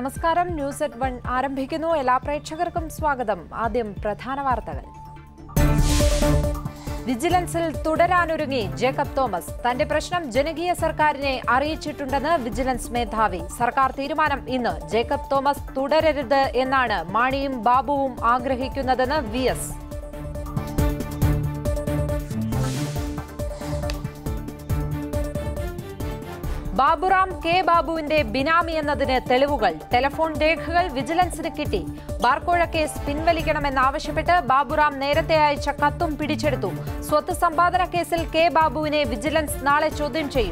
നമസ്കാരം news at one ആരംഭിക്കുന്നു എല്ലാ പ്രേക്ഷകർക്കും സ്വാഗതം ആദ്യം പ്രധാന വാർത്തകൾ വിജിലൻസിൽ തുടരാനൊരുങ്ങി ജേക്കബ് തോമസ് തന്റെ പ്രശ്നം ജനകീയ സർക്കാരിനെ അറിയിച്ചിട്ടുണ്ടെന്ന് വിജിലൻസ് മേധാവി സർക്കാർ തീരുമാനം ഇന്ന് ജേക്കബ് തോമസ് തുടരരുത് എന്നാണ് മാണിയും ബാബുവും ആഗ്രഹിക്കുന്നതെന്ന് വി എസ് ബാബുറാം കെ ബാബുവിന്റെ ബിനാമി എന്നതിന് തെളിവുകൾ ടെലിഫോൺ രേഖകൾ വിജിലൻസിന് കിട്ടി ബാർക്കോഴ കേസ് പിൻവലിക്കണമെന്നാവശ്യപ്പെട്ട് ബാബുറാം നേരത്തെ അയച്ച കത്തും പിടിച്ചെടുത്തു സ്വത്ത് സമ്പാദന കേസിൽ കെ ബാബുവിനെ വിജിലൻസ് നാളെ ചോദ്യം ചെയ്യും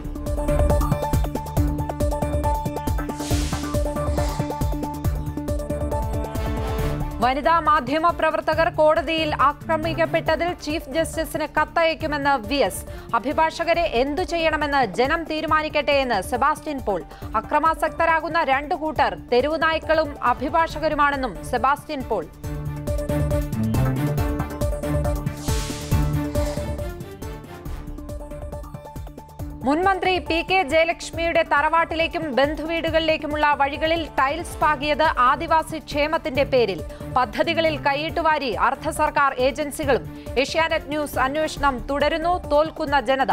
വനിതാ മാധ്യമ പ്രവർത്തകർ കോടതിയിൽ ആക്രമിക്കപ്പെട്ടതിൽ ചീഫ് ജസ്റ്റിസിന് കത്തയക്കുമെന്ന് വി എസ് അഭിഭാഷകരെ എന്തു ചെയ്യണമെന്ന് ജനം തീരുമാനിക്കട്ടെ എന്ന് സെബാസ്റ്റ്യൻ പോൾ അക്രമാസക്തരാകുന്ന രണ്ടു കൂട്ടർ തെരുവുനായ്ക്കളും അഭിഭാഷകരുമാണെന്നും സെബാസ്റ്റ്യൻ പോൾ മുൻമന്ത്രി പി കെ ജയലക്ഷ്മിയുടെ തറവാട്ടിലേക്കും ബന്ധുവീടുകളിലേക്കുമുള്ള വഴികളിൽ ടൈൽസ് പാകിയത് ആദിവാസി ക്ഷേമത്തിന്റെ പേരിൽ പദ്ധതികളിൽ കൈയിട്ടുവാരി അർദ്ധ സർക്കാർ ഏജൻസികളും ഏഷ്യാനെറ്റ് ന്യൂസ് അന്വേഷണം തുടരുന്നു തോൽക്കുന്ന ജനത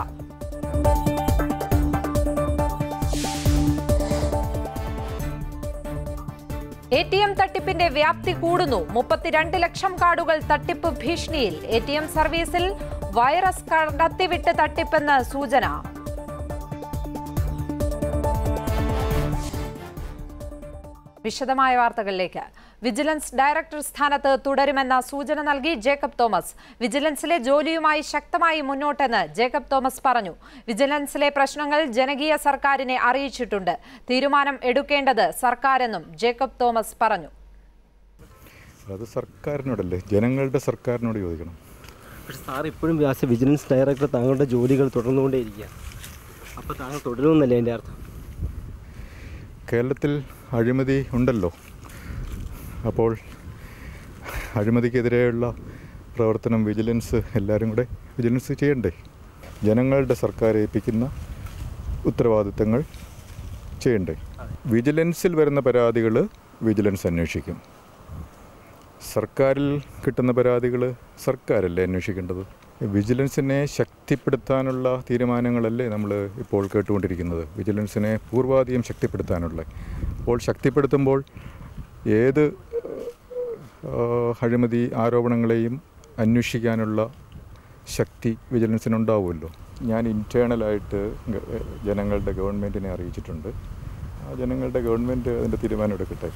എ ടി എം തട്ടിപ്പിന്റെ വ്യാപ്തി കൂടുന്നു മുപ്പത്തിരണ്ട് ലക്ഷം കാർഡുകൾ തട്ടിപ്പ് ഭീഷണിയിൽ എ ടി എം സർവീസിൽ വൈറസ് കടത്തിവിട്ട് തട്ടിപ്പെന്ന് സൂചന വിശദമായ വാർത്തകളിലേക്ക് വിജിലൻസ് ഡയറക്ടർ സ്ഥാനത്ത് തുടരുമെന്ന സൂചന നൽകി ജേക്കബ് തോമസ് വിജിലൻസിലെ ജോലിയുമായി ശക്തമായി മുന്നോട്ടെന്ന് ജേക്കബ് തോമസ് പറഞ്ഞു വിജിലൻസിലെ പ്രശ്നങ്ങൾ ജനകീയ സർക്കാരിനെ അറിയിച്ചിട്ടുണ്ട് തീരുമാനം എടുക്കേണ്ടത് സർക്കാരെന്നും ജേക്കബ് തോമസ് പറഞ്ഞു അത് സർക്കാരിനോടല്ലേ ജനങ്ങളുടെ സർക്കാരിനോട് ചോദിക്കണം പക്ഷെ സാർ ഇപ്പോഴും ആസ് എ വിജിലൻസ് ഡയറക്ടർ താങ്കളുടെ ജോലികൾ തുടർന്നുകൊണ്ടേയിരിക്കുക അപ്പോൾ താങ്കൾ തുടരുമെന്നല്ലേ എൻ്റെ അർത്ഥം കേരളത്തിൽ അഴിമതി ഉണ്ടല്ലോ അപ്പോൾ അഴിമതിക്കെതിരെയുള്ള പ്രവർത്തനം വിജിലൻസ് എല്ലാവരും കൂടെ വിജിലൻസ് ചെയ്യണ്ടേ ജനങ്ങളുടെ സർക്കാർ ഏൽപ്പിക്കുന്ന ഉത്തരവാദിത്തങ്ങൾ ചെയ്യണ്ടേ വിജിലൻസിൽ വരുന്ന പരാതികൾ വിജിലൻസ് അന്വേഷിക്കും സർക്കാരിൽ കിട്ടുന്ന പരാതികൾ സർക്കാരല്ലേ അന്വേഷിക്കേണ്ടത് വിജിലൻസിനെ ശക്തിപ്പെടുത്താനുള്ള തീരുമാനങ്ങളല്ലേ നമ്മൾ ഇപ്പോൾ കേട്ടുകൊണ്ടിരിക്കുന്നത് വിജിലൻസിനെ പൂർവാധികം ശക്തിപ്പെടുത്താനുള്ള അപ്പോൾ ശക്തിപ്പെടുത്തുമ്പോൾ ഏത് ആ, അഴിമതി ആരോപണങ്ങളെയും അന്വേഷിക്കാനുള്ള ശക്തി വിജിലൻസിനുണ്ടാവുമല്ലോ ഞാൻ ഇൻറ്റേണലായിട്ട് ഗ- ജനങ്ങളുടെ ഗവൺമെൻറ്റിനെ അറിയിച്ചിട്ടുണ്ട് ആ ജനങ്ങളുടെ ഗവൺമെൻറ് അതിൻ്റെ തീരുമാനം എടുക്കട്ടെ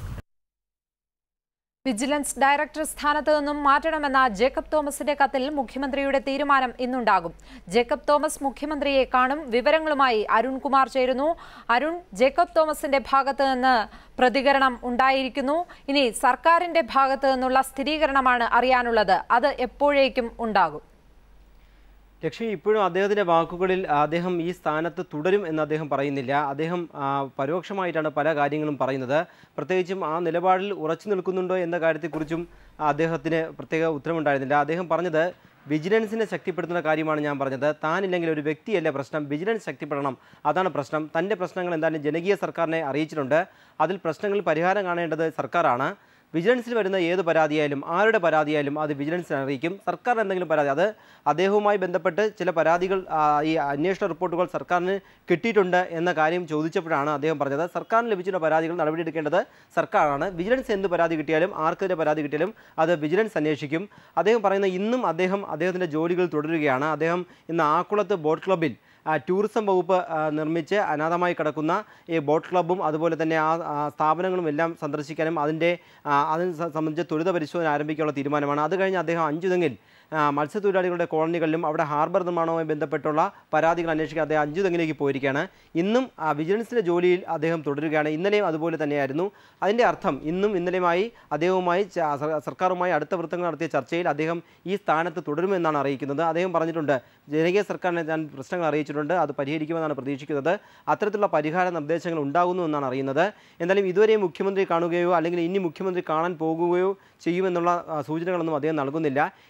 വിജിലൻസ് ഡയറക്ടർ സ്ഥാനത്ത് നിന്നും മാറ്റണമെന്ന ജേക്കബ് തോമസിന്റെ കത്തിൽ മുഖ്യമന്ത്രിയുടെ തീരുമാനം ഇന്നുണ്ടാകും ജേക്കബ് തോമസ് മുഖ്യമന്ത്രിയെ കാണും വിവരങ്ങളുമായി അരുൺകുമാർ ചേരുന്നു അരുൺ ജേക്കബ് തോമസിന്റെ ഭാഗത്ത് നിന്ന് പ്രതികരണം ഉണ്ടായിരിക്കുന്നു ഇനി സർക്കാരിന്റെ ഭാഗത്ത് നിന്നുള്ള സ്ഥിരീകരണമാണ് അറിയാനുള്ളത് അത് എപ്പോഴേക്കും ഉണ്ടാകും ലക്ഷ്മി ഇപ്പോഴും അദ്ദേഹത്തിൻ്റെ വാക്കുകളിൽ അദ്ദേഹം ഈ സ്ഥാനത്ത് തുടരും എന്ന് അദ്ദേഹം പറയുന്നില്ല അദ്ദേഹം ആ, പരോക്ഷമായിട്ടാണ് പല കാര്യങ്ങളും പറയുന്നത് പ്രത്യേകിച്ചും ആ നിലപാടിൽ ഉറച്ചു നിൽക്കുന്നുണ്ടോ എന്ന കാര്യത്തെക്കുറിച്ചും അദ്ദേഹത്തിന് പ്രത്യേക ഉത്തരവുണ്ടായിരുന്നില്ല അദ്ദേഹം പറഞ്ഞത് വിജിലൻസിനെ ശക്തിപ്പെടുത്തുന്ന കാര്യമാണ് ഞാൻ പറഞ്ഞത് താനില്ലെങ്കിൽ ഒരു വ്യക്തിയല്ല പ്രശ്നം വിജിലൻസ് ശക്തിപ്പെടണം അതാണ് പ്രശ്നം തൻ്റെ പ്രശ്നങ്ങൾ എന്തായാലും ജനകീയ സർക്കാരിനെ അറിയിച്ചിട്ടുണ്ട് അതിൽ പ്രശ്നങ്ങളിൽ പരിഹാരം കാണേണ്ടത് സർക്കാരാണ് വിജിലൻസിൽ വരുന്ന ഏത് പരാതിയായാലും ആരുടെ പരാതിയായാലും അത് വിജിലൻസിനെ അറിയിക്കും സർക്കാർ എന്തെങ്കിലും പരാതി അത് അദ്ദേഹവുമായി ബന്ധപ്പെട്ട് ചില പരാതികൾ ആ, ഈ അന്വേഷണ റിപ്പോർട്ടുകൾ സർക്കാരിന് കിട്ടിയിട്ടുണ്ട് എന്ന കാര്യം ചോദിച്ചപ്പോഴാണ് അദ്ദേഹം പറഞ്ഞത് സർക്കാരിന് ലഭിച്ചിട്ടുള്ള പരാതികൾ നടപടിയെടുക്കേണ്ടത് സർക്കാരാണ് വിജിലൻസ് എന്ത് പരാതി കിട്ടിയാലും ആർക്കെതിരെ പരാതി കിട്ടിയാലും അത് വിജിലൻസ് അന്വേഷിക്കും അദ്ദേഹം പറയുന്ന ഇന്നും അദ്ദേഹം അദ്ദേഹത്തിൻ്റെ ജോലികൾ തുടരുകയാണ് അദ്ദേഹം ഇന്ന് ആക്കുളത്ത് ബോട്ട് ക്ലബ്ബിൽ ആ, ടൂറിസം വകുപ്പ് ആ, നിർമ്മിച്ച് അനാഥമായി കിടക്കുന്ന ഈ ബോട്ട് ക്ലബ്ബും അതുപോലെ തന്നെ ആ ആ സ്ഥാപനങ്ങളും എല്ലാം സന്ദർശിക്കാനും അതിൻ്റെ ആ, അതിന് സ- സംബന്ധിച്ച് ത്വരിത പരിശോധന ആരംഭിക്കാനുള്ള തീരുമാനമാണ് അത് കഴിഞ്ഞ് അദ്ദേഹം അഞ്ചുതെങ്ങിൽ ആ, മത്സ്യത്തൊഴിലാളികളുടെ കോളനികളിലും അവിടെ ഹാർബർ നിർമ്മാണവുമായി ബന്ധപ്പെട്ടുള്ള പരാതികൾ അന്വേഷിക്കാൻ അദ്ദേഹം അഞ്ചുതെങ്ങിലേക്ക് പോയിരിക്കുകയാണ് ഇന്നും ആ, വിജിലൻസിൻ്റെ ജോലിയിൽ അദ്ദേഹം തുടരുകയാണ് ഇന്നലെയും അതുപോലെ തന്നെയായിരുന്നു അതിൻ്റെ അർത്ഥം ഇന്നും ഇന്നലെയുമായി അദ്ദേഹവുമായി ച- സർ- സർക്കാരുമായി അടുത്ത വൃത്തങ്ങൾ നടത്തിയ ചർച്ചയിൽ അദ്ദേഹം ഈ സ്ഥാനത്ത് തുടരുമെന്നാണ് അറിയിക്കുന്നത് അദ്ദേഹം പറഞ്ഞിട്ടുണ്ട് ജനകീയ സർക്കാരിനെ ഞാൻ പ്രശ്നങ്ങൾ അറിയിച്ചിട്ടുണ്ട് അത് പരിഹരിക്കുമെന്നാണ് പ്രതീക്ഷിക്കുന്നത് അത്തരത്തിലുള്ള പരിഹാര നിർദ്ദേശങ്ങൾ ഉണ്ടാകുന്നു എന്നാണ് അറിയുന്നത് എന്തായാലും ഇതുവരെ മുഖ്യമന്ത്രി കാണുകയോ അല്ലെങ്കിൽ ഇനി മുഖ്യമന്ത്രി കാണാൻ പോകുകയോ ചെയ്യുമെന്നുള്ള ആ, സൂചനകളൊന്നും അദ്ദേഹം നൽകുന്നില്ല എന്തായാലും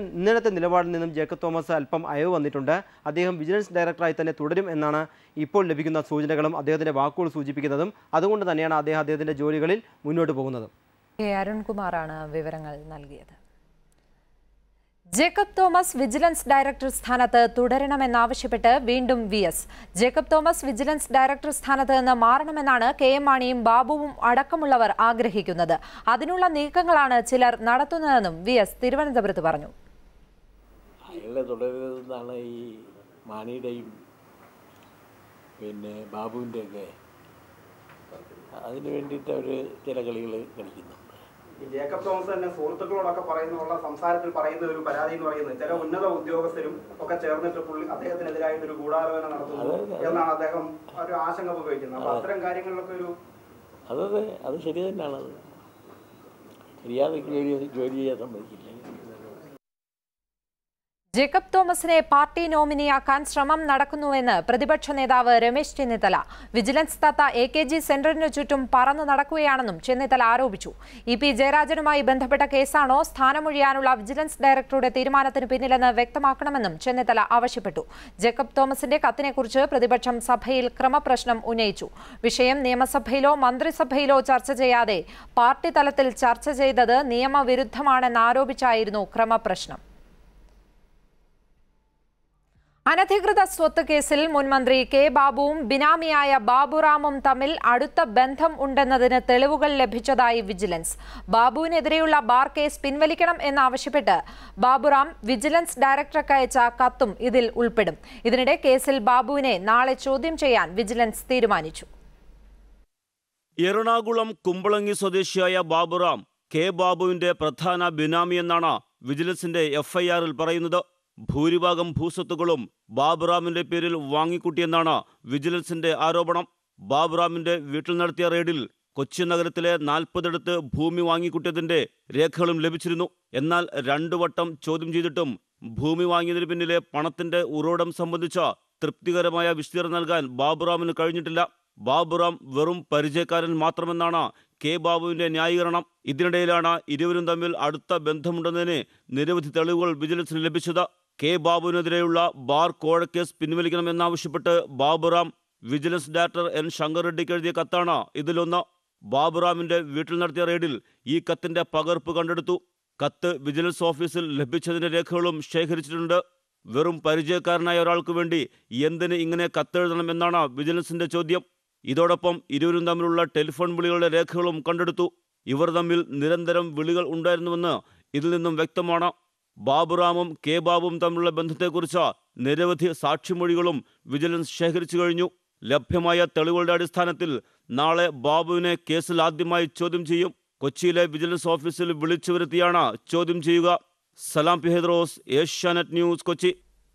ഇന്നലത്തെ നിലപാടിൽ നിന്നും ജേക്കബ് തോമസ് അല്പം അയവ് വന്നിട്ടുണ്ട് അദ്ദേഹം വിജിലൻസ് ഡയറക്ടറായി തന്നെ തുടരും എന്നാണ് ഇപ്പോൾ ലഭിക്കുന്ന സൂചനകളും അദ്ദേഹത്തിൻ്റെ വാക്കുകൾ സൂചിപ്പിക്കുന്നതും അതുകൊണ്ട് തന്നെയാണ് അദ്ദേഹം അദ്ദേഹത്തിൻ്റെ ജോലികളിൽ മുന്നോട്ട് പോകുന്നത് കെ അരുൺകുമാറാണ് വിവരങ്ങൾ നൽകിയത് ജേക്കബ് തോമസ് വിജിലൻസ് ഡയറക്ടർ സ്ഥാനത്ത് തുടരണമെന്നാവശ്യപ്പെട്ട് വീണ്ടും V S Jacob Thomas vigilance director സ്ഥാനത്ത് നിന്ന് മാറണമെന്നാണ് കെ എം മാണിയും ബാബുവും അടക്കമുള്ളവർ ആഗ്രഹിക്കുന്നത് അതിനുള്ള നീക്കങ്ങളാണ് ചിലർ നടത്തുന്നതെന്നും വി എസ് തിരുവനന്തപുരത്ത് പറഞ്ഞു അയാളെ തുടരുന്നതെന്നാണ് ഈ മാണിയുടെയും പിന്നെ ബാബുവിൻ്റെയൊക്കെ അതിന് വേണ്ടിയിട്ട് അവർ ചില കളികൾ കളിക്കുന്നുണ്ട് ഈ ജേക്കബ് തോമസ് തന്നെ സുഹൃത്തുക്കളോടൊക്കെ പറയുന്നുള്ള സംസാരത്തിൽ പറയുന്ന ഒരു പരാതി എന്ന് പറയുന്നത് ചില ഉന്നത ഉദ്യോഗസ്ഥരും ഒക്കെ ചേർന്നിട്ട് പുള്ളി അദ്ദേഹത്തിനെതിരായിട്ട് ഒരു ഗൂഢാലോചന നടത്തുന്നു എന്നാണ് അദ്ദേഹം ഒരു ആശങ്ക പങ്കുവയ്ക്കുന്നത് അപ്പൊ അത്തരം കാര്യങ്ങളിലൊക്കെ ഒരു അതതെ അത് ശരി തന്നെയാണത് മര്യാദയ്ക്ക് ജോലി ജോലി ചെയ്യാൻ സമ്മതിക്കില്ല ജേക്കബ് തോമസിനെ പാർട്ടി നോമിനിയാക്കാൻ ശ്രമം നടക്കുന്നുവെന്ന് പ്രതിപക്ഷ നേതാവ് രമേശ് ചെന്നിത്തല വിജിലൻസ് തത്ത എ കെ ജി സെന്ററിനു ചുറ്റും പറന്നു നടക്കുകയാണെന്നും ചെന്നിത്തല ആരോപിച്ചു ഇ പി ജയരാജനുമായി ബന്ധപ്പെട്ട കേസാണോ സ്ഥാനമൊഴിയാനുള്ള വിജിലൻസ് ഡയറക്ടറുടെ തീരുമാനത്തിന് പിന്നിലെന്ന് വ്യക്തമാക്കണമെന്നും ചെന്നിത്തല ആവശ്യപ്പെട്ടു ജേക്കബ് തോമസിന്റെ കത്തിനെക്കുറിച്ച് പ്രതിപക്ഷം സഭയിൽ ക്രമപ്രശ്നം ഉന്നയിച്ചു വിഷയം നിയമസഭയിലോ മന്ത്രിസഭയിലോ ചർച്ച ചെയ്യാതെ പാർട്ടി തലത്തിൽ ചർച്ച ചെയ്തത് നിയമവിരുദ്ധമാണെന്നാരോപിച്ചായിരുന്നു ക്രമപ്രശ്നം അനധികൃത സ്വത്ത് കേസിൽ മുൻമന്ത്രി കെ ബാബുവും ബിനാമിയായ ബാബുറാമും തമ്മിൽ അടുത്ത ബന്ധം ഉണ്ടെന്നതിന് തെളിവുകൾ ലഭിച്ചതായി വിജിലൻസ് ബാബുവിനെതിരെയുള്ള ബാർ കേസ് പിൻവലിക്കണം എന്നാവശ്യപ്പെട്ട് ബാബുറാം വിജിലൻസ് ഡയറക്ടർക്ക് അയച്ച കത്തും ഇതിൽ ഉൾപ്പെടും ഇതിനിടെ കേസിൽ ബാബുവിനെ നാളെ ചോദ്യം ചെയ്യാൻ വിജിലൻസ് തീരുമാനിച്ചു എറണാകുളം കുമ്പളങ്ങി സ്വദേശിയായ ബാബുറാം കെ ബാബുവിന്റെ പ്രധാന ബിനാമിയെന്നാണ് വിജിലൻസിന്റെ എഫ്ഐആറിൽ പറയുന്നത് ഭൂരിഭാഗം ഭൂസ്വത്തുക്കളും ബാബുറാമിന്റെ പേരിൽ വാങ്ങിക്കൂട്ടിയെന്നാണ് വിജിലൻസിന്റെ ആരോപണം ബാബുറാമിന്റെ വീട്ടിൽ നടത്തിയ റെയ്ഡിൽ കൊച്ചി നഗരത്തിലെ നാൽപ്പതിടത്ത് ഭൂമി വാങ്ങിക്കൂട്ടിയതിന്റെ രേഖകളും ലഭിച്ചിരുന്നു എന്നാൽ രണ്ടു വട്ടം ചോദ്യം ചെയ്തിട്ടും ഭൂമി വാങ്ങിയതിന് പിന്നിലെ പണത്തിന്റെ ഉറവിടം സംബന്ധിച്ച തൃപ്തികരമായ വിശദീകരണം നൽകാൻ ബാബുറാമിന് കഴിഞ്ഞിട്ടില്ല ബാബുറാം വെറും പരിചയക്കാരൻ മാത്രമെന്നാണ് കെ ബാബുവിന്റെ ന്യായീകരണം ഇതിനിടയിലാണ് ഇരുവരും തമ്മിൽ അടുത്ത ബന്ധമുണ്ടെന്നതിന് നിരവധി തെളിവുകൾ വിജിലൻസിന് ലഭിച്ചത് കെ ബാബുവിനെതിരെയുള്ള ബാർ കോഴക്കേസ് പിൻവലിക്കണമെന്നാവശ്യപ്പെട്ട് Baburam vigilance director N Shankar റെഡ്ഡിക്ക് എഴുതിയ കത്താണ് ഇതിലൊന്ന് ബാബുറാമിന്റെ വീട്ടിൽ നടത്തിയ റെയ്ഡിൽ ഈ കത്തിന്റെ പകർപ്പ് കണ്ടെടുത്തു കത്ത് വിജിലൻസ് ഓഫീസിൽ ലഭിച്ചതിന്റെ രേഖകളും ശേഖരിച്ചിട്ടുണ്ട് വെറും പരിചയക്കാരനായ ഒരാൾക്ക് വേണ്ടി എന്തിന് ഇങ്ങനെ കത്തെഴുതണമെന്നാണ് വിജിലൻസിന്റെ ചോദ്യം ഇതോടൊപ്പം ഇരുവരും തമ്മിലുള്ള ടെലിഫോൺ വിളികളുടെ രേഖകളും കണ്ടെടുത്തു ഇവർ തമ്മിൽ നിരന്തരം വിളികൾ ഉണ്ടായിരുന്നുവെന്ന് ഇതിൽ നിന്നും വ്യക്തമാണ് ബാബുറാമും കെ ബാബുവും തമ്മിലുള്ള ബന്ധത്തെക്കുറിച്ച് നിരവധി സാക്ഷിമൊഴികളും വിജിലൻസ് ശേഖരിച്ചു കഴിഞ്ഞു ലഭ്യമായ തെളിവുകളുടെ അടിസ്ഥാനത്തിൽ നാളെ ബാബുവിനെ കേസിൽ ആദ്യമായി ചോദ്യം ചെയ്യും കൊച്ചിയിലെ വിജിലൻസ് ഓഫീസിൽ വിളിച്ചു വരുത്തിയാണ് ചോദ്യം ചെയ്യുക സലാം പി ഹെദ്രോസ് ഏഷ്യാനെറ്റ് ന്യൂസ് കൊച്ചി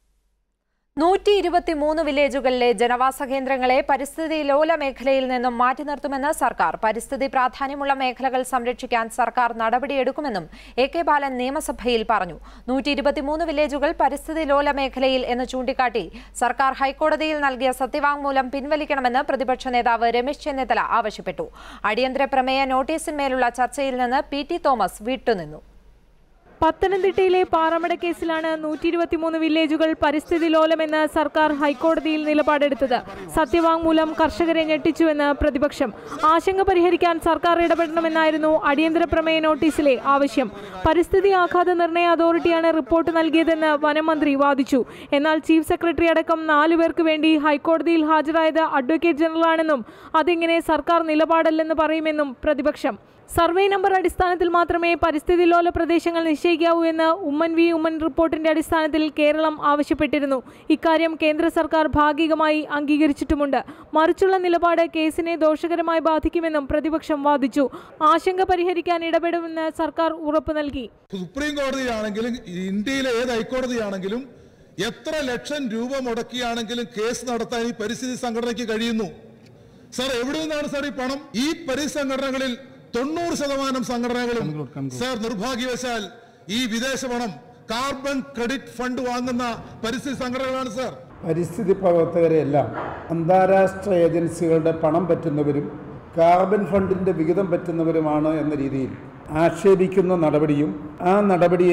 നൂറ്റി ഇരുപത്തിമൂന്ന് വില്ലേജുകളിലെ ജനവാസ കേന്ദ്രങ്ങളെ പരിസ്ഥിതി ലോല മേഖലയിൽ നിന്നും മാറ്റി നിർത്തുമെന്ന് സർക്കാർ പരിസ്ഥിതി പ്രാധാന്യമുള്ള മേഖലകൾ സംരക്ഷിക്കാൻ സർക്കാർ നടപടിയെടുക്കുമെന്നും എ കെ ബാലൻ നിയമസഭയിൽ പറഞ്ഞു നൂറ്റി ഇരുപത്തിമൂന്ന് വില്ലേജുകൾ പരിസ്ഥിതി ലോല മേഖലയിൽ എന്ന് ചൂണ്ടിക്കാട്ടി സർക്കാർ ഹൈക്കോടതിയിൽ നൽകിയ സത്യവാങ്മൂലം പിൻവലിക്കണമെന്ന് പ്രതിപക്ഷ നേതാവ് രമേശ് ചെന്നിത്തല ആവശ്യപ്പെട്ടു അടിയന്തര പ്രമേയ നോട്ടീസിന്മേലുള്ള ചർച്ചയിൽ നിന്ന് പി ടി തോമസ് വിട്ടുനിന്നു പത്തനംതിട്ടയിലെ പാറമട കേസിലാണ് നൂറ്റി ഇരുപത്തിമൂന്ന് വില്ലേജുകൾ പരിസ്ഥിതി ലോലമെന്ന് സർക്കാർ ഹൈക്കോടതിയിൽ നിലപാടെടുത്തത് സത്യവാങ്മൂലം കർഷകരെ ഞെട്ടിച്ചുവെന്ന് പ്രതിപക്ഷം ആശങ്ക പരിഹരിക്കാൻ സർക്കാർ ഇടപെടണമെന്നായിരുന്നു അടിയന്തര പ്രമേയ നോട്ടീസിലെ ആവശ്യം പരിസ്ഥിതി ആഘാത നിർണയ അതോറിറ്റിയാണ് റിപ്പോർട്ട് നൽകിയതെന്ന് വനമന്ത്രി വാദിച്ചു എന്നാൽ ചീഫ് സെക്രട്ടറി അടക്കം നാലുപേർക്ക് വേണ്ടി ഹൈക്കോടതിയിൽ ഹാജരായത് അഡ്വക്കേറ്റ് ജനറലാണെന്നും അതിങ്ങനെ സർക്കാർ നിലപാടല്ലെന്ന് പറയുമെന്നും പ്രതിപക്ഷം സർവേ നമ്പർ അടിസ്ഥാനത്തിൽ മാത്രമേ പരിസ്ഥിതി ലോല പ്രദേശങ്ങൾ നിശ്ചയിക്കാവൂ എന്ന് ഉമ്മൻ വി ഉമ്മൻ റിപ്പോർട്ടിന്റെ അടിസ്ഥാനത്തിൽ കേരളം ആവശ്യപ്പെട്ടിരുന്നു ഇക്കാര്യം കേന്ദ്ര സർക്കാർ ഭാഗികമായി അംഗീകരിച്ചിട്ടുമുണ്ട് മറിച്ചുള്ള നിലപാട് കേസിനെ ദോഷകരമായി ബാധിക്കുമെന്നും പ്രതിപക്ഷം വാദിച്ചു ആശങ്ക പരിഹരിക്കാൻ ഇടപെടുമെന്ന് സർക്കാർ ഉറപ്പു നൽകി സുപ്രീം കോടതിയാണെങ്കിലും ഇന്ത്യയിലെ ഏത് ഹൈക്കോടതിയാണെങ്കിലും എത്ര ലക്ഷം രൂപ മുടക്കിയാണെങ്കിലും കേസ് നടത്താൻ ഈ പരിസ്ഥിതി സംഘടനയ്ക്ക് കഴിയുന്നു സാർ എവിടെ നിന്നാണ് സാർ ഈ പണം ഈ പരിസ്ഥിതി സംഘടനകളിൽ തൊണ്ണൂറ് ശതമാനം സംഘടനകളും സാർ നിർഭാഗ്യവശാൽ ഈ വിദേശ പണം കാർബൺ ക്രെഡിറ്റ് ഫണ്ട് വാങ്ങുന്ന പരിസ്ഥിതി സംഘടനകളാണ് സാർ പരിസ്ഥിതി പ്രവർത്തകരെല്ലാം അന്താരാഷ്ട്ര ഏജൻസികളുടെ പണം പറ്റുന്നവരും കാർബൺ ഫണ്ടിൻ്റെ വിഹിതം പറ്റുന്നവരുമാണ് എന്ന രീതിയിൽ ആക്ഷേപിക്കുന്ന നടപടിയും ആ നടപടിയെ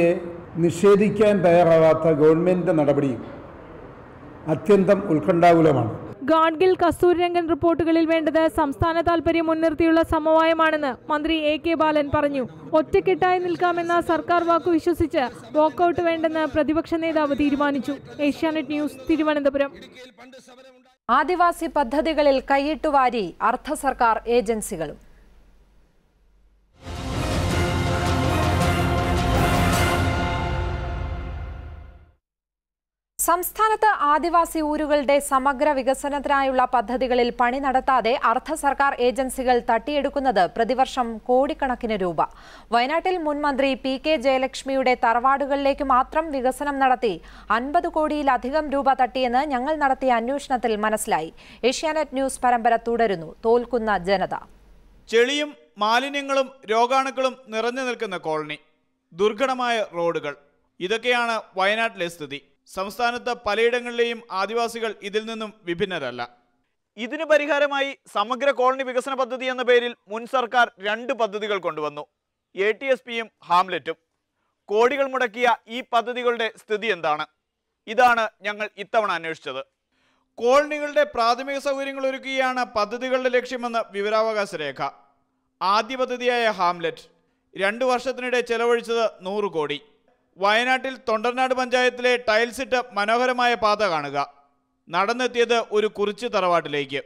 നിഷേധിക്കാൻ തയ്യാറാവാത്ത ഗവൺമെൻറ് നടപടിയും അത്യന്തം ഉത്കണ്ഠാകുലമാണ് ഗാഡ്ഗിൽ കസ്തൂരിരംഗൻ റിപ്പോർട്ടുകളിൽ വേണ്ടത് സംസ്ഥാന താൽപര്യം മുൻനിർത്തിയുള്ള സമവായമാണെന്ന് മന്ത്രി എ കെ ബാലൻ പറഞ്ഞു ഒറ്റക്കെട്ടായി നിൽക്കാമെന്ന സർക്കാർ വാക്കു വിശ്വസിച്ച് വാക്കൌട്ട് വേണ്ടെന്ന് പ്രതിപക്ഷ നേതാവ് തീരുമാനിച്ചു ഏഷ്യാനെറ്റ് ന്യൂസ് തിരുവനന്തപുരം ആദിവാസി പദ്ധതികളിൽ കൈയിട്ടുവാരി അർദ്ധ സർക്കാർ ഏജൻസികളും സംസ്ഥാനത്ത് ആദിവാസി ഊരുകളുടെ സമഗ്ര വികസനത്തിനായുള്ള പദ്ധതികളിൽ പണി നടത്താതെ അർദ്ധ സർക്കാർ ഏജൻസികൾ തട്ടിയെടുക്കുന്നത് പ്രതിവർഷം കോടിക്കണക്കിന് രൂപ വയനാട്ടിൽ മുൻ മന്ത്രി പി കെ ജയലക്ഷ്മിയുടെ തറവാടുകളിലേക്ക് മാത്രം വികസനം നടത്തി അൻപത് കോടിയിലധികം രൂപ തട്ടിയെന്ന് ഞങ്ങൾ നടത്തിയ അന്വേഷണത്തിൽ മനസ്സിലായി ഏഷ്യാനെറ്റ് ന്യൂസ് പരമ്പര തുടരുന്നു തോൽക്കുന്ന ജനത ചെളിയും മാലിന്യങ്ങളും രോഗാണുക്കളും നിറഞ്ഞു നിൽക്കുന്ന കോളനി ദുർഘടമായ റോഡുകൾ ഇതൊക്കെയാണ് വയനാട്ടിലെ സ്ഥിതി സംസ്ഥാനത്ത് പലയിടങ്ങളിലെയും ആദിവാസികൾ ഇതിൽ നിന്നും വിഭിന്നരല്ല ഇതിന് പരിഹാരമായി സമഗ്ര കോളനി വികസന പദ്ധതി എന്ന പേരിൽ മുൻ സർക്കാർ രണ്ട് പദ്ധതികൾ കൊണ്ടുവന്നു എ ടി എസ് പിയും ഹാംലെറ്റും കോടികൾ മുടക്കിയ ഈ പദ്ധതികളുടെ സ്ഥിതി എന്താണ് ഇതാണ് ഞങ്ങൾ ഇത്തവണ അന്വേഷിച്ചത് കോളനികളുടെ പ്രാഥമിക സൗകര്യങ്ങൾ ഒരുക്കുകയാണ് പദ്ധതികളുടെ ലക്ഷ്യമെന്ന് വിവരാവകാശ രേഖ ആദ്യ പദ്ധതിയായ ഹാംലെറ്റ് രണ്ടു വർഷത്തിനിടെ ചെലവഴിച്ചത് നൂറ് കോടി വയനാട്ടിൽ തൊണ്ടർനാട് പഞ്ചായത്തിലെ ടൈൽസ് ഇട്ട് മനോഹരമായ പാത കാണുക നടന്നെത്തിയത് ഒരു കുറിച്ച് തറവാട്ടിലേക്ക്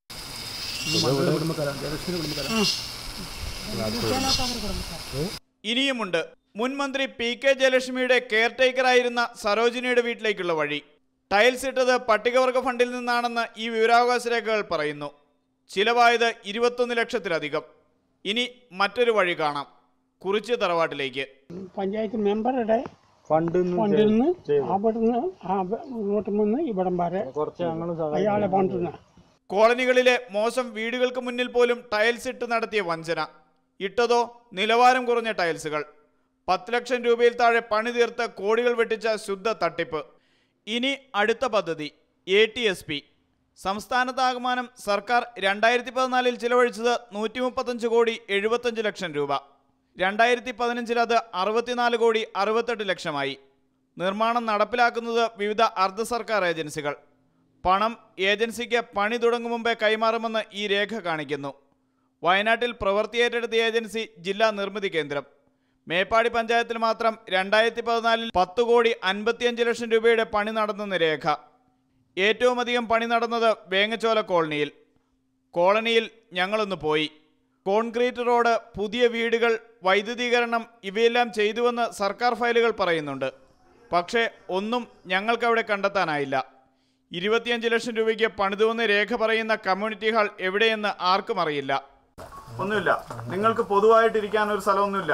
ഇനിയുമുണ്ട് മുൻ മന്ത്രി പി കെ ജയലക്ഷ്മിയുടെ കെയർ ടേക്കറായിരുന്ന സരോജിനിയുടെ വീട്ടിലേക്കുള്ള വഴി ടൈൽസ് ഇട്ടത് പട്ടികവർഗ ഫണ്ടിൽ നിന്നാണെന്ന് ഈ വിവരാവകാശ രേഖകൾ പറയുന്നു ചിലവായത് ഇരുപത്തൊന്ന് ലക്ഷത്തിലധികം ഇനി മറ്റൊരു വഴി കാണാം കുറിച്ച് തറവാട്ടിലേക്ക് പഞ്ചായത്ത് മെമ്പറുടെ ഫണ്ടിൽ നിന്ന് അവിടുന്ന് ആ ഇങ്ങോട്ട് നിന്ന് ഇവിടം വരെ അയാളെ ഫണ്ടിൽ കോളനികളിലെ മോശം വീടുകൾക്ക് മുന്നിൽ പോലും ടൈൽസ് ഇട്ട് നടത്തിയ വഞ്ചന ഇട്ടതോ നിലവാരം കുറഞ്ഞ ടൈൽസുകൾ പത്ത് ലക്ഷം രൂപയിൽ താഴെ പണി തീർത്ത് കോടികൾ വെട്ടിച്ച ശുദ്ധ തട്ടിപ്പ് ഇനി അടുത്ത പദ്ധതി എ ടി എസ് പി സംസ്ഥാനത്താകമാനം സർക്കാർ രണ്ടായിരത്തി പതിനാലിൽ ചിലവഴിച്ചത് നൂറ്റി മുപ്പത്തഞ്ച് കോടി എഴുപത്തഞ്ച് ലക്ഷം രൂപ രണ്ടായിരത്തി പതിനഞ്ചിൽ അത് അറുപത്തിനാല് കോടി അറുപത്തെട്ട് ലക്ഷമായി നിർമ്മാണം നടപ്പിലാക്കുന്നത് വിവിധ അർദ്ധ സർക്കാർ ഏജൻസികൾ പണം ഏജൻസിക്ക് പണി തുടങ്ങും മുമ്പേ കൈമാറുമെന്ന് ഈ രേഖ കാണിക്കുന്നു വയനാട്ടിൽ പ്രവൃത്തി ഏറ്റെടുത്ത ഏജൻസി ജില്ലാ നിർമ്മിതി കേന്ദ്രം മേപ്പാടി പഞ്ചായത്തിൽ മാത്രം രണ്ടായിരത്തി പതിനാലിൽ പത്ത് കോടി അൻപത്തിയഞ്ച് ലക്ഷം രൂപയുടെ പണി നടന്നെന്ന് രേഖ ഏറ്റവും അധികം പണി നടന്നത് വേങ്ങച്ചോല കോളനിയിൽ കോളനിയിൽ ഞങ്ങളൊന്ന് പോയി കോൺക്രീറ്റ് റോഡ് പുതിയ വീടുകൾ വൈദ്യുതീകരണം ഇവയെല്ലാം ചെയ്തുവെന്ന് സർക്കാർ ഫയലുകൾ പറയുന്നുണ്ട് പക്ഷേ ഒന്നും ഞങ്ങൾക്കവിടെ കണ്ടെത്താനായില്ല ഇരുപത്തിയഞ്ച് ലക്ഷം രൂപയ്ക്ക് പണിതുവെന്ന് രേഖ പറയുന്ന കമ്മ്യൂണിറ്റി ഹാൾ എവിടെയെന്ന് ആർക്കും അറിയില്ല ഒന്നുമില്ല നിങ്ങൾക്ക് പൊതുവായിട്ടിരിക്കാൻ ഒരു സ്ഥലമൊന്നുമില്ല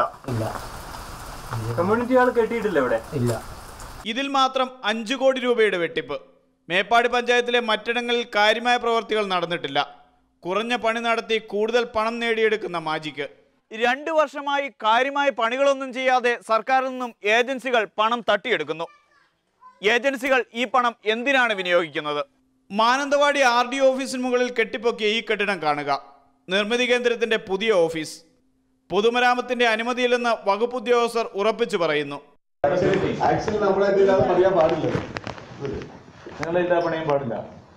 കമ്മ്യൂണിറ്റി ഹാൾ കെട്ടിയിട്ടില്ല ഇവിടെ ഇല്ല ഇതിൽ മാത്രം അഞ്ചു കോടി രൂപയുടെ വെട്ടിപ്പ് മേപ്പാടി പഞ്ചായത്തിലെ മറ്റിടങ്ങളിൽ കാര്യമായ പ്രവർത്തികൾ നടന്നിട്ടില്ല കുറഞ്ഞ പണി നടത്തി കൂടുതൽ പണം നേടിയെടുക്കുന്ന മാജിക്ക് രണ്ടു വർഷമായി കാര്യമായ പണികളൊന്നും ചെയ്യാതെ സർക്കാരിൽ നിന്നും ഏജൻസികൾ പണം തട്ടിയെടുക്കുന്നു ഏജൻസികൾ ഈ പണം എന്തിനാണ് വിനിയോഗിക്കുന്നത് മാനന്തവാടി ആർ ഡി ഓഫീസിന് മുകളിൽ കെട്ടിപ്പൊക്കിയ ഈ കെട്ടിടം കാണുക നിർമ്മിതി കേന്ദ്രത്തിന്റെ പുതിയ ഓഫീസ് പൊതുമരാമത്തിന്റെ അനുമതിയില്ലെന്ന് വകുപ്പ് ഉദ്യോഗസ്ഥർ ഉറപ്പിച്ചു പറയുന്നു ആക്ച്വലി നമ്മളെ ഇതില്ലാതെ പണിയാൻ പാടില്ല ഞങ്ങളില്ലാതെ പണിയാൻ പാടില്ല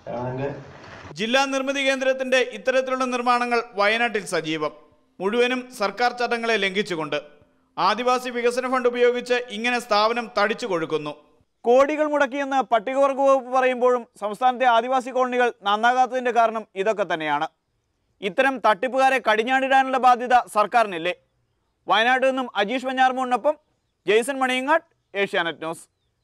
ജില്ലാ നിർമ്മിതി കേന്ദ്രത്തിന്റെ ഇത്തരത്തിലുള്ള നിർമ്മാണങ്ങൾ വയനാട്ടിൽ സജീവം മുഴുവനും സർക്കാർ ചട്ടങ്ങളെ ലംഘിച്ചുകൊണ്ട് ആദിവാസി വികസന ഫണ്ട് ഉപയോഗിച്ച് ഇങ്ങനെ സ്ഥാപനം തടിച്ചു കൊഴുക്കുന്നു കോടികൾ മുടക്കിയെന്ന് പട്ടികവർഗ വകുപ്പ് പറയുമ്പോഴും സംസ്ഥാനത്തെ ആദിവാസി കോളനികൾ നന്നാകാത്തതിന്റെ കാരണം ഇതൊക്കെ തന്നെയാണ് ഇത്തരം തട്ടിപ്പുകാരെ കടിഞ്ഞാണിടാനുള്ള ബാധ്യത സർക്കാരിനില്ലേ വയനാട്ടിൽ നിന്നും അജീഷ് പഞ്ഞാർമൂടിനൊപ്പം ജെയ്സൺ മണിയങ്ങാട് ഏഷ്യാനെറ്റ് ന്യൂസ്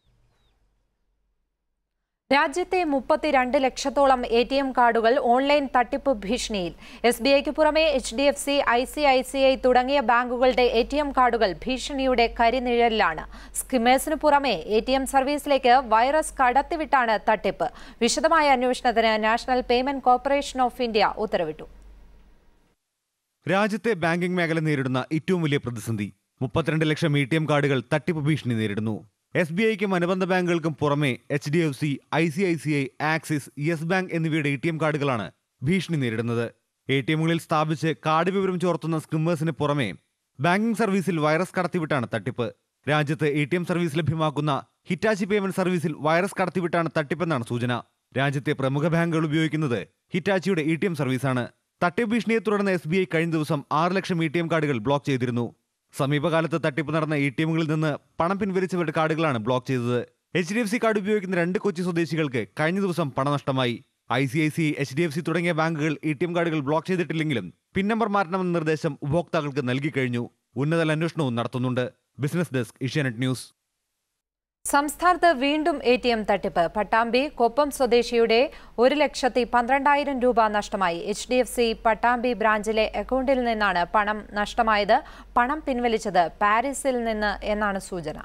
രാജ്യത്തെ മുപ്പത്തിരണ്ട് ലക്ഷത്തോളം എ ടി എം കാർഡുകൾ ഓൺലൈൻ തട്ടിപ്പ് ഭീഷണിയിൽ എസ് ബി ഐക്ക് പുറമെ H D F C I C I C I തുടങ്ങിയ ബാങ്കുകളുടെ എ ടി എം കാർഡുകൾ ഭീഷണിയുടെ കരിനിഴലിലാണ് സ്കിമേഴ്സിന് പുറമെ എ ടി എം സർവീസിലേക്ക് വൈറസ് കടത്തിവിട്ടാണ് തട്ടിപ്പ് വിശദമായ അന്വേഷണത്തിന് national payment corporation of India ഉത്തരവിട്ടു രാജ്യത്തെ ബാങ്കിംഗ് മേഖല നേരിടുന്ന ഏറ്റവും വലിയ പ്രതിസന്ധി മുപ്പത്തിരണ്ട് ലക്ഷം എ ടി എം കാർഡുകൾ തട്ടിപ്പ് ഭീഷണി നേരിടുന്നു എസ് ബി ഐക്കും അനുബന്ധ ബാങ്കുകൾക്കും പുറമെ H D F C I C I C I Axis Yes Bank എന്നിവയുടെ എ ടി എം കാർഡുകളാണ് ഭീഷണി നേരിടുന്നത് എ ടി എമ്മുകളിൽ സ്ഥാപിച്ച് കാർഡ് വിവരം ചോർത്തുന്ന സ്കിമ്മേഴ്സിന് പുറമെ ബാങ്കിംഗ് സർവീസിൽ വൈറസ് കടത്തിവിട്ടാണ് തട്ടിപ്പ് രാജ്യത്ത് എ ടി എം സർവീസ് ലഭ്യമാക്കുന്ന ഹിറ്റാച്ചി പേയ്മെന്റ് സർവീസിൽ വൈറസ് കടത്തിവിട്ടാണ് തട്ടിപ്പെന്നാണ് സൂചന രാജ്യത്തെ പ്രമുഖ ബാങ്കുകൾ ഉപയോഗിക്കുന്നത് ഹിറ്റാച്ചിയുടെ എ ടി എം സർവീസാണ് തട്ടിപ്പ് ഭീഷണിയെ തുടർന്ന് എസ് ബി ഐ കഴിഞ്ഞ ദിവസം ആറ് ലക്ഷം എ ടി എം കാർഡുകൾ ബ്ലോക്ക് ചെയ്തിരുന്നു സമീപകാലത്ത് തട്ടിപ്പ് നടന്ന എ ടി എമ്മുകളിൽ നിന്ന് പണം പിൻവലിച്ചവരുടെ കാർഡുകളാണ് ബ്ലോക്ക് ചെയ്തത് H D F C card ഉപയോഗിക്കുന്ന രണ്ട് കൊച്ചി സ്വദേശികൾക്ക് കഴിഞ്ഞ ദിവസം പണനഷ്ടമായി I C I C H D F C തുടങ്ങിയ ബാങ്കുകൾ എ ടി എം കാർഡുകൾ ബ്ലോക്ക് ചെയ്തിട്ടില്ലെങ്കിലും പിൻ നമ്പർ മാറ്റണമെന്ന നിർദ്ദേശം ഉപഭോക്താക്കൾക്ക് നൽകി കഴിഞ്ഞു ഉന്നതതല അന്വേഷണവും നടത്തുന്നുണ്ട് ബിസിനസ് ഡെസ്ക് ഏഷ്യാനെറ്റ് ന്യൂസ് സംസ്ഥാനത്ത് വീണ്ടും എ ടി എം തട്ടിപ്പ് പട്ടാമ്പി കൊപ്പം സ്വദേശിയുടെ ഒരു ലക്ഷത്തി പന്ത്രണ്ടായിരം രൂപ നഷ്ടമായി H D F C Pattambi ബ്രാഞ്ചിലെ അക്കൗണ്ടിൽ നിന്നാണ് പണം നഷ്ടമായത് പണം പിൻവലിച്ചത് പാരീസിൽ നിന്ന് എന്നാണ് സൂചന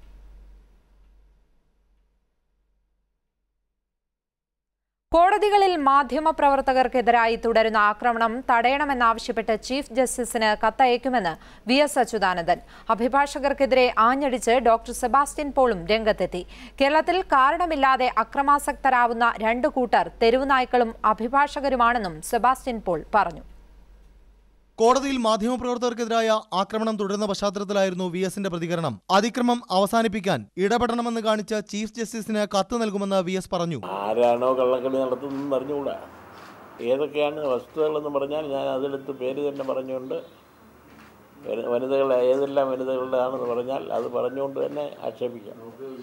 കോടതികളിൽ മാധ്യമപ്രവർത്തകർക്കെതിരായി തുടരുന്ന ആക്രമണം തടയണമെന്നാവശ്യപ്പെട്ട് ചീഫ് ജസ്റ്റിസിന് കത്തയക്കുമെന്ന് വി എസ് അച്യുതാനന്ദൻ അഭിഭാഷകർക്കെതിരെ ആഞ്ഞടിച്ച് ഡോക്ടർ സെബാസ്റ്റ്യൻ പോളും രംഗത്തെത്തി കേരളത്തിൽ കാരണമില്ലാതെ അക്രമാസക്തരാവുന്ന രണ്ടു കൂട്ടർ തെരുവുനായ്ക്കളും അഭിഭാഷകരുമാണെന്നും സെബാസ്റ്റ്യൻ പോൾ പറഞ്ഞു കോടതിയിൽ മാധ്യമപ്രവർത്തകർക്കെതിരായ ആക്രമണം തുടരുന്ന പശ്ചാത്തലത്തിലായിരുന്നു വി എസിന്റെ പ്രതികരണം അതിക്രമം അവസാനിപ്പിക്കാൻ ഇടപെടണമെന്ന് കാണിച്ച് ചീഫ് ജസ്റ്റിസിന് കത്ത് നൽകുമെന്ന് വി എസ് പറഞ്ഞു ആരാണോ കള്ളക്കളി നടത്തുന്നതെന്ന് അറിഞ്ഞുകൂടാ ഏതൊക്കെയാണ് വസ്തുതകളെന്ന് പറഞ്ഞാൽ ഞാൻ അതിലെടുത്ത് പേര് തന്നെ പറഞ്ഞുകൊണ്ട് വനി- വനിതകൾ ഏതെല്ലാം വനിതകളുടെയാണെന്ന് പറഞ്ഞാൽ അത് പറഞ്ഞുകൊണ്ട് തന്നെ ആക്ഷേപിക്കാം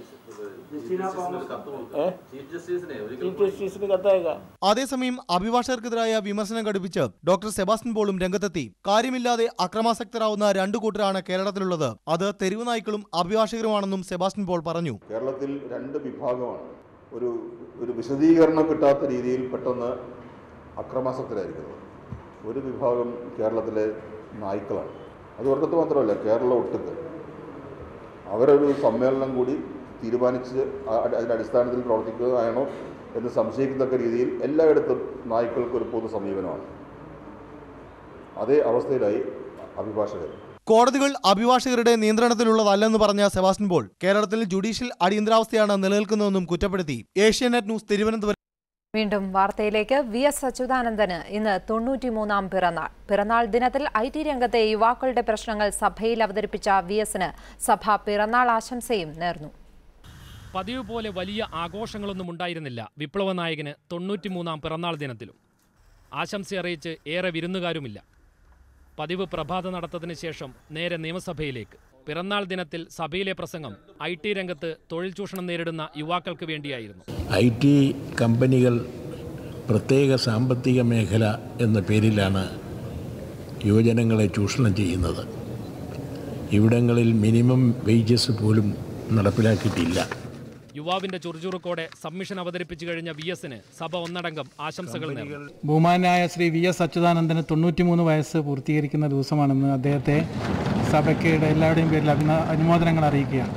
ഏ? ചീഫ് ജസ്റ്റിസിന് കത്തയക്കാം അതേസമയം അഭിഭാഷകർക്കെതിരായ വിമർശനം ഘടിപ്പിച്ച് ഡോക്ടർ സെബാസ്റ്റ്യൻ പോളും രംഗത്തെത്തി കാര്യമില്ലാതെ അക്രമാസക്തരാവുന്ന രണ്ടു കൂട്ടരാണ് കേരളത്തിലുള്ളത് അത് തെരുവുനായ്ക്കളും അഭിഭാഷകരുമാണെന്നും സെബാസ്റ്റ്യൻ പോൾ പറഞ്ഞു കേരളത്തിൽ രണ്ട് വിഭാഗമാണ് ഒരു ഒരു വിശദീകരണം കിട്ടാത്ത രീതിയിൽ പെട്ടെന്ന് അക്രമാസക്തരായിരിക്കുന്നത് ഒരു വിഭാഗം കേരളത്തിലെ നായ്ക്കളാണ് അത് ഒരിടത്ത് മാത്രമല്ല കേരളം ഒട്ടുക്ക് അവരൊരു സമ്മേളനം കൂടി തീരുമാനിച്ച് ആ- അതിൻ്റെ അടിസ്ഥാനത്തിൽ പ്രവർത്തിക്കുകയാണോ എന്ന് സംശയിക്കത്തക്ക രീതിയിൽ എല്ലായിടത്തും നായ്ക്കൾക്ക് ഒരു പൊതു സമീപനമാണ് അതേ അവസ്ഥയിലായി അഭിഭാഷകർ കോടതികൾ അഭിഭാഷകരുടെ നിയന്ത്രണത്തിലുള്ളതല്ലെന്ന് പറഞ്ഞ സെബാസ്റ്റ്യൻ പോൾ കേരളത്തിൽ ജുഡീഷ്യൽ അടിയന്തരാവസ്ഥയാണ് നിലനിൽക്കുന്നതെന്നും കുറ്റപ്പെടുത്തി ഏഷ്യാനെറ്റ് ന്യൂസ് തിരുവനന്തപുരം വീണ്ടും വാർത്തയിലേക്ക് വി എസ് അച്യുതാനന്ദന് ഇന്ന് തൊണ്ണൂറ്റിമൂന്നാം പിറന്നാൾ പിറന്നാൾ ദിനത്തിൽ ഐ ടി രംഗത്തെ യുവാക്കളുടെ പ്രശ്നങ്ങൾ സഭയിൽ അവതരിപ്പിച്ച വി എസിന് സഭ പിറന്നാൾ ആശംസയും നേർന്നു പതിവ് പോലെ വലിയ ആഘോഷങ്ങളൊന്നും ഉണ്ടായിരുന്നില്ല വിപ്ലവ നായകന് തൊണ്ണൂറ്റിമൂന്നാം പിറന്നാൾ ദിനത്തിലും ആശംസ അറിയിച്ച് ഏറെ വിരുന്നുകാരുമില്ല പതിവ് പ്രഭാത നടത്തതിന് ശേഷം നേരെ നിയമസഭയിലേക്ക് പിറന്നാൾ ദിനത്തിൽ സഭയിലെ പ്രസംഗം ഐ ടി രംഗത്ത് തൊഴിൽ ചൂഷണം നേരിടുന്ന യുവാക്കൾക്ക് വേണ്ടിയായിരുന്നു ഐ ടി കമ്പനികൾ പ്രത്യേക സാമ്പത്തിക മേഖല എന്ന പേരിലാണ് യുവജനങ്ങളെ ചൂഷണം ചെയ്യുന്നത് ഇവിടങ്ങളിൽ മിനിമം വേജസ് പോലും നടപ്പിലാക്കിയിട്ടില്ല യുവാവിന്റെ ചുറുചുറുക്കോടെ സബ്മിഷൻ അവതരിപ്പിച്ചു കഴിഞ്ഞ വി എസിന് സഭ ഒന്നടങ്കം ആശംസകൾ നേർന്നു ബഹുമാനായ ശ്രീ വി എസ് അച്യുതാനന്ദന് തൊണ്ണൂറ്റിമൂന്ന് വയസ്സ് പൂർത്തീകരിക്കുന്ന ദിവസമാണെന്ന് അദ്ദേഹത്തെ സഭയ്ക്ക് എല്ലാവരുടെയും പേരിൽ അഭിന അനുമോദനങ്ങൾ അറിയിക്കുകയാണ്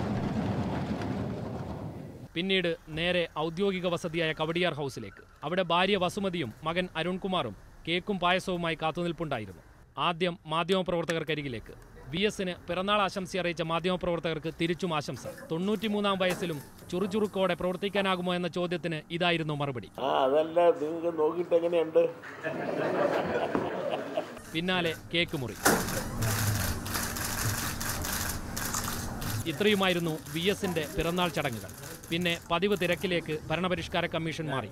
പിന്നീട് നേരെ ഔദ്യോഗിക വസതിയായ കവടിയാർ ഹൗസിലേക്ക് അവിടെ ഭാര്യ വസുമതിയും മകൻ അരുൺകുമാറും കേക്കും പായസവുമായി കാത്തുനിൽപ്പുണ്ടായിരുന്നു ആദ്യം മാധ്യമപ്രവർത്തകർക്കരികിലേക്ക് വി എസിന് പിറന്നാൾ ആശംസ അറിയിച്ച മാധ്യമപ്രവർത്തകർക്ക് തിരിച്ചും ആശംസ തൊണ്ണൂറ്റിമൂന്നാം വയസ്സിലും ചുറുചുറുക്കോടെ പ്രവർത്തിക്കാനാകുമോ എന്ന ചോദ്യത്തിന് ഇതായിരുന്നു മറുപടി ആ അതല്ല നിങ്ങൾക്ക് നോക്കിയിട്ട് എങ്ങനെയുണ്ട് പിന്നാലെ കേക്ക് മുറി ഇത്രയുമായിരുന്നു വി എസിന്റെ പിറന്നാൾ ചടങ്ങുകൾ പിന്നെ പതിവ് തിരക്കിലേക്ക് ഭരണപരിഷ്കാര കമ്മീഷൻ മാറി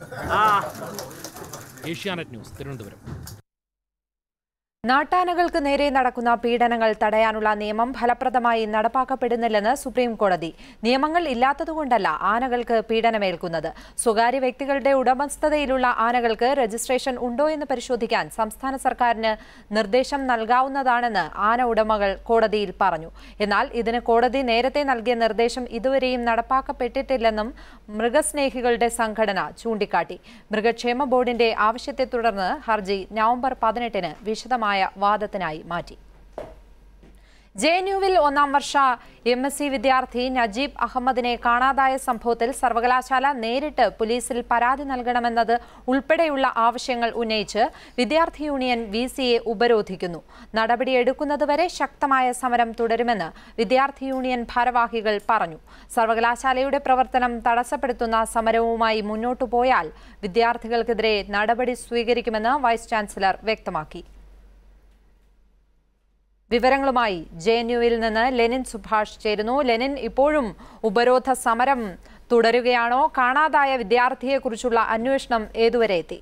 ഏഷ്യാനെറ്റ് ന്യൂസ് തിരുവനന്തപുരം നാട്ടാനകൾക്ക് നേരെ നടക്കുന്ന പീഡനങ്ങൾ തടയാനുള്ള നിയമം ഫലപ്രദമായി നടപ്പാക്കപ്പെടുന്നില്ലെന്ന് സുപ്രീം കോടതി നിയമങ്ങൾ ഇല്ലാത്തതുകൊണ്ടല്ല ആനകൾക്ക് പീഡനമേൽക്കുന്നത് സ്വകാര്യ വ്യക്തികളുടെ ഉടമസ്ഥതയിലുള്ള ആനകൾക്ക് രജിസ്ട്രേഷൻ ഉണ്ടോ എന്ന് പരിശോധിക്കാൻ സംസ്ഥാന സർക്കാരിന് നിർദ്ദേശം നൽകാവുന്നതാണെന്ന് ആന ഉടമകൾ കോടതിയിൽ പറഞ്ഞു എന്നാൽ ഇതിന് കോടതി നേരത്തെ നൽകിയ നിർദ്ദേശം ഇതുവരെയും നടപ്പാക്കപ്പെട്ടിട്ടില്ലെന്നും മൃഗസ്നേഹികളുടെ സംഘടന ചൂണ്ടിക്കാട്ടി മൃഗക്ഷേമ ബോർഡിന്റെ ആവശ്യത്തെ തുടർന്ന് ഹർജി നവംബർ പതിനെട്ടിന് വിശദമായ വാദത്തിനായി മാറ്റി ജെ എൻ യുവിൽ ഒന്നാം വർഷ എം എസ് സി വിദ്യാർത്ഥി നജീബ് അഹമ്മദിനെ കാണാതായ സംഭവത്തിൽ സർവകലാശാല നേരിട്ട് പോലീസിൽ പരാതി നൽകണമെന്നത് ഉൾപ്പെടെയുള്ള ആവശ്യങ്ങൾ ഉന്നയിച്ച് വിദ്യാർത്ഥി യൂണിയൻ വി സിയെ ഉപരോധിക്കുന്നു നടപടിയെടുക്കുന്നതുവരെ ശക്തമായ സമരം തുടരുമെന്ന് വിദ്യാർത്ഥി യൂണിയൻ ഭാരവാഹികൾ പറഞ്ഞു സർവകലാശാലയുടെ പ്രവർത്തനം തടസ്സപ്പെടുത്തുന്ന സമരവുമായി മുന്നോട്ടു പോയാൽ വിദ്യാർത്ഥികൾക്കെതിരെ നടപടി സ്വീകരിക്കുമെന്ന് വൈസ് ചാൻസലർ വ്യക്തമാക്കി വിവരങ്ങളുമായി ജെ എൻ യുവിൽ നിന്ന് ലെനിൻ സുഭാഷ് ചേരുന്നു ലെനിൻ ഇപ്പോഴും ഉപരോധ സമരം തുടരുകയാണോ കാണാതായ വിദ്യാർത്ഥിയെക്കുറിച്ചുള്ള അന്വേഷണം ഏതുവരെ എത്തി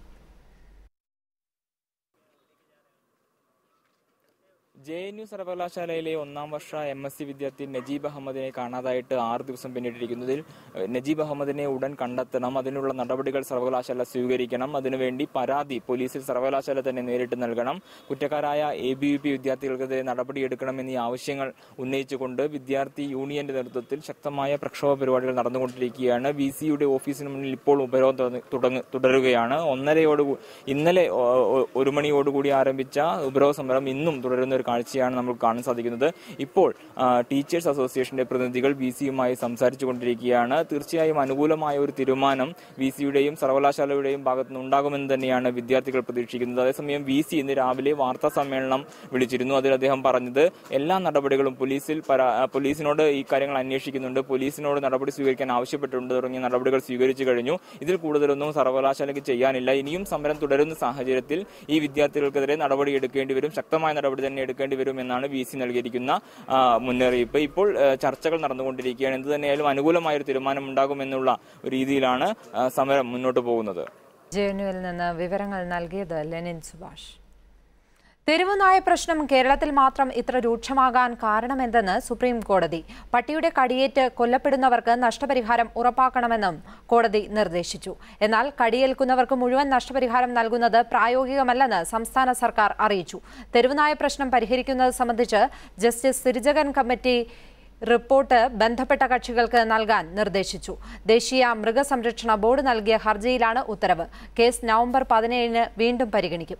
ജെ എൻ യു സർവകലാശാലയിലെ ഒന്നാം വർഷ എം എസ് സി വിദ്യാർത്ഥി നജീബ് അഹമ്മദിനെ കാണാതായിട്ട് ആറ് ദിവസം പിന്നിട്ടിരിക്കുന്നതിൽ ഏഹ്, നജീബ് അഹമ്മദിനെ ഉടൻ കണ്ടെത്തണം അതിനുള്ള നടപടികൾ സർവകലാശാല സ്വീകരിക്കണം അതിനുവേണ്ടി പരാതി പോലീസിൽ സർവകലാശാല തന്നെ നേരിട്ട് നൽകണം കുറ്റക്കാരായ എ ബി വി പി വിദ്യാർത്ഥികൾക്കെതിരെ നടപടിയെടുക്കണം എന്നീ ആവശ്യങ്ങൾ ഉന്നയിച്ചുകൊണ്ട് വിദ്യാർത്ഥി യൂണിയന്റെ നേതൃത്വത്തിൽ ശക്തമായ പ്രക്ഷോഭ പരിപാടികൾ നടന്നുകൊണ്ടിരിക്കുകയാണ് വി സിയുടെ ഓഫീസിന് മുന്നിൽ ഇപ്പോൾ ഉപരോധം തുടങ്ങ- തുടങ്ങ- തുടരുകയാണ് ഒന്നരയോട് കൂ- ഇന്നലെ ഒ- ഒ- ഒരു മണിയോടുകൂടി ആരംഭിച്ച ഉപരോധ സമരം ഇന്നും തുടരുന്ന ഒരു കാഴ്ചയാണ് നമുക്ക് കാണാൻ സാധിക്കുന്നത് ഇപ്പോൾ ആ, ടീച്ചേഴ്സ് അസോസിയേഷന്റെ പ്രതിനിധികൾ വി സിയുമായി സംസാരിച്ചു കൊണ്ടിരിക്കുകയാണ് തീർച്ചയായും അനുകൂലമായ ഒരു തീരുമാനം വി സിയുടെയും സർവകലാശാലയുടെയും ഭാഗത്തു നിന്ന് ഉണ്ടാകുമെന്ന് തന്നെയാണ് വിദ്യാർത്ഥികൾ പ്രതീക്ഷിക്കുന്നത് അതേസമയം വി സി ഇന്ന് രാവിലെ വാർത്താ സമ്മേളനം വിളിച്ചിരുന്നു അതിൽ അദ്ദേഹം പറഞ്ഞത് എല്ലാ നടപടികളും പോലീസിൽ പരാ- ആ, പോലീസിനോട് ഈ കാര്യങ്ങൾ അന്വേഷിക്കുന്നുണ്ട് പോലീസിനോട് നടപടി സ്വീകരിക്കാൻ ആവശ്യപ്പെട്ടിട്ടുണ്ട് തുടങ്ങിയ നടപടികൾ സ്വീകരിച്ചു കഴിഞ്ഞു ഇതിൽ കൂടുതലൊന്നും സർവകലാശാലയ്ക്ക് ചെയ്യാനില്ല ഇനിയും സമരം തുടരുന്ന സാഹചര്യത്തിൽ ഈ വിദ്യാർത്ഥികൾക്കെതിരെ നടപടി എടുക്കേണ്ടി വരും ശക്തമായ നടപടി തന്നെ എടുക്കേണ്ടി വരും എന്നാണ് വി സി നൽകിയിരിക്കുന്ന ആ, മുന്നറിയിപ്പ് ഇപ്പോൾ ആ, ചർച്ചകൾ നടന്നുകൊണ്ടിരിക്കുകയാണ് എന്ത് തന്നെയായാലും അനുകൂലമായ ഒരു തീരുമാനം ഉണ്ടാകുമെന്നുള്ള ഒരു രീതിയിലാണ് ആ, സമരം മുന്നോട്ട് പോകുന്നത് ജെ എൻ യുവിൽ നിന്ന് വിവരങ്ങൾ നൽകിയത് ലെനിൻ സുഭാഷ് തെരുവുനായ പ്രശ്നം കേരളത്തിൽ മാത്രം ഇത്ര രൂക്ഷമാകാൻ കാരണമെന്തെന്ന് സുപ്രീം കോടതി പട്ടിയുടെ കടിയേറ്റ് കൊല്ലപ്പെടുന്നവർക്ക് നഷ്ടപരിഹാരം ഉറപ്പാക്കണമെന്നും കോടതി നിർദ്ദേശിച്ചു എന്നാൽ കടിയേൽക്കുന്നവർക്ക് മുഴുവൻ നഷ്ടപരിഹാരം നൽകുന്നത് പ്രായോഗികമല്ലെന്ന് സംസ്ഥാന സർക്കാർ അറിയിച്ചു തെരുവുനായ പ്രശ്നം പരിഹരിക്കുന്നത് സംബന്ധിച്ച് ജസ്റ്റിസ് സിരിജകൻ കമ്മിറ്റി റിപ്പോർട്ട് ബന്ധപ്പെട്ട കക്ഷികൾക്ക് നൽകാൻ നിർദ്ദേശിച്ചു ദേശീയ മൃഗസംരക്ഷണ ബോർഡ് നൽകിയ ഹർജിയിലാണ് ഉത്തരവ് കേസ് നവംബർ പതിനേഴിന് വീണ്ടും പരിഗണിക്കും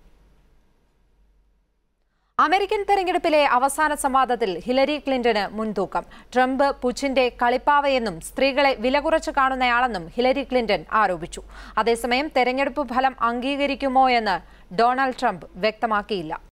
അമേരിക്കൻ തെരഞ്ഞെടുപ്പിലെ അവസാന സംവാദത്തിൽ ഹിലരി ക്ലിന്റന് മുൻതൂക്കം ട്രംപ് പുച്ചിന്റെ കളിപ്പാവയെന്നും സ്ത്രീകളെ വില കുറച്ച് കാണുന്നയാളെന്നും ഹിലരി ക്ലിന്റൺ ആരോപിച്ചു അതേസമയം തെരഞ്ഞെടുപ്പ് ഫലം അംഗീകരിക്കുമോ എന്ന് ഡൊണാൾഡ് ട്രംപ് വ്യക്തമാക്കിയില്ല